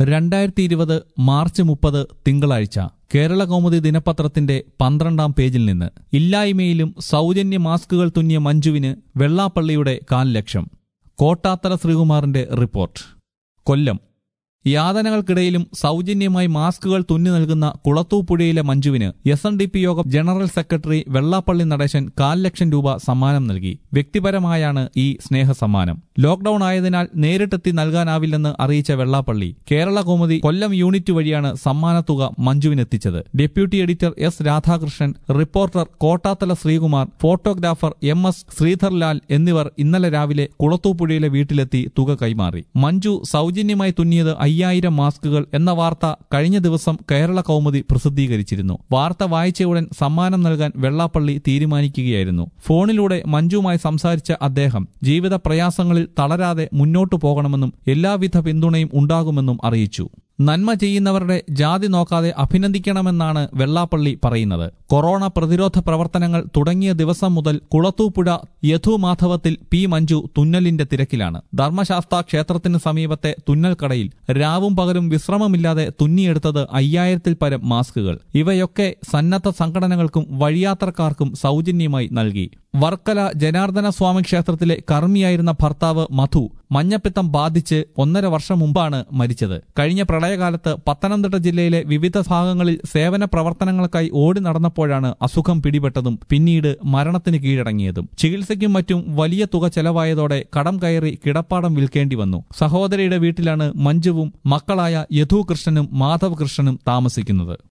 രണ്ടായിരത്തി ഇരുപത് മാർച്ച് മുപ്പത് തിങ്കളാഴ്ച കേരള കൗമുദി ദിനപത്രത്തിന്റെ പന്ത്രണ്ടാം പേജിൽ നിന്ന് ഇല്ലായ്മയിലും സൗജന്യ മാസ്കുകൾ തുന്നിയ മഞ്ജുവിന് വെള്ളാപ്പള്ളിയുടെ കാൽ ലക്ഷം കോട്ടാത്തല ശ്രീകുമാറിന്റെ റിപ്പോർട്ട് കൊല്ലം യാതനകൾക്കിടയിലും സൗജന്യമായി മാസ്കുകൾ തുന്നി നൽകുന്ന കുളത്തൂപ്പുഴയിലെ മഞ്ജുവിന് S N D P Yogam general secretary Vellappally Natesan കാൽ ലക്ഷം രൂപ സമ്മാനം നൽകി വ്യക്തിപരമായാണ് ഈ സ്നേഹ സമ്മാനം ലോക്ഡൌൺ ആയതിനാൽ നേരിട്ടെത്തി നൽകാനാവില്ലെന്ന് അറിയിച്ച വെള്ളാപ്പള്ളി കേരള കൗമുദി കൊല്ലം യൂണിറ്റ് വഴിയാണ് സമ്മാനത്തുക മഞ്ജുവിനെത്തിച്ചത് deputy editor S Radhakrishnan reporter Kottathala Sreekumar photographer M S Sreedharlal എന്നിവർ ഇന്നലെ രാവിലെ കുളത്തൂപ്പുഴയിലെ വീട്ടിലെത്തി തുക കൈമാറി മഞ്ജു സൗജന്യമായി തുന്നിയത് അയ്യായിരം മാസ്കുകൾ എന്ന വാർത്ത കഴിഞ്ഞ ദിവസം കേരള കൗമുദി പ്രസിദ്ധീകരിച്ചിരുന്നു വാർത്ത വായിച്ചയുടൻ സമ്മാനം നൽകാൻ വെള്ളാപ്പള്ളി തീരുമാനിക്കുകയായിരുന്നു ഫോണിലൂടെ മഞ്ജുവുമായി സംസാരിച്ച അദ്ദേഹം ജീവിത പ്രയാസങ്ങളിൽ തളരാതെ മുന്നോട്ടു പോകണമെന്നും എല്ലാവിധ പിന്തുണയും ഉണ്ടാകുമെന്നും അറിയിച്ചു നന്മ ചെയ്യുന്നവരുടെ ജാതി നോക്കാതെ അഭിനന്ദിക്കണമെന്നാണ് വെള്ളാപ്പള്ളി പറയുന്നത് കൊറോണ പ്രതിരോധ പ്രവർത്തനങ്ങൾ തുടങ്ങിയ ദിവസം മുതൽ കുളത്തൂപ്പുഴ യഥുമാധവത്തിൽ പി മഞ്ജു തുന്നലിന്റെ തിരക്കിലാണ് ധർമ്മശാസ്ത്ര ക്ഷേത്രത്തിന് സമീപത്തെ തുന്നൽക്കടയിൽ രാവും പകലും വിശ്രമമില്ലാതെ തുന്നിയെടുത്തത് അയ്യായിരത്തിൽ പരം മാസ്കുകൾ ഇവയൊക്കെ സന്നദ്ധ സംഘടനകൾക്കും വഴിയാത്രക്കാർക്കും സൗജന്യമായി നൽകി വർക്കല ജനാർദ്ദന സ്വാമി ക്ഷേത്രത്തിലെ കർമ്മിയായിരുന്ന ഭർത്താവ് മധു മഞ്ഞപ്പിത്തം ബാധിച്ച് ഒന്നര വർഷം മുമ്പാണ് മരിച്ചത് കഴിഞ്ഞ പ്രളയകാലത്ത് പത്തനംതിട്ട ജില്ലയിലെ വിവിധ ഭാഗങ്ങളിൽ സേവന പ്രവർത്തനങ്ങൾക്കായി ഓടി നടന്നപ്പോഴാണ് അസുഖം പിടിപെട്ടതും പിന്നീട് മരണത്തിന് കീഴടങ്ങിയതും ചികിത്സയ്ക്കും മറ്റും വലിയ തുക ചെലവായതോടെ കടം കയറി കിടപ്പാടം വിൽക്കേണ്ടി വന്നു സഹോദരിയുടെ വീട്ടിലാണ് മഞ്ജുവും മക്കളായ യദു കൃഷ്ണനും മാധവ് കൃഷ്ണനും താമസിക്കുന്നത്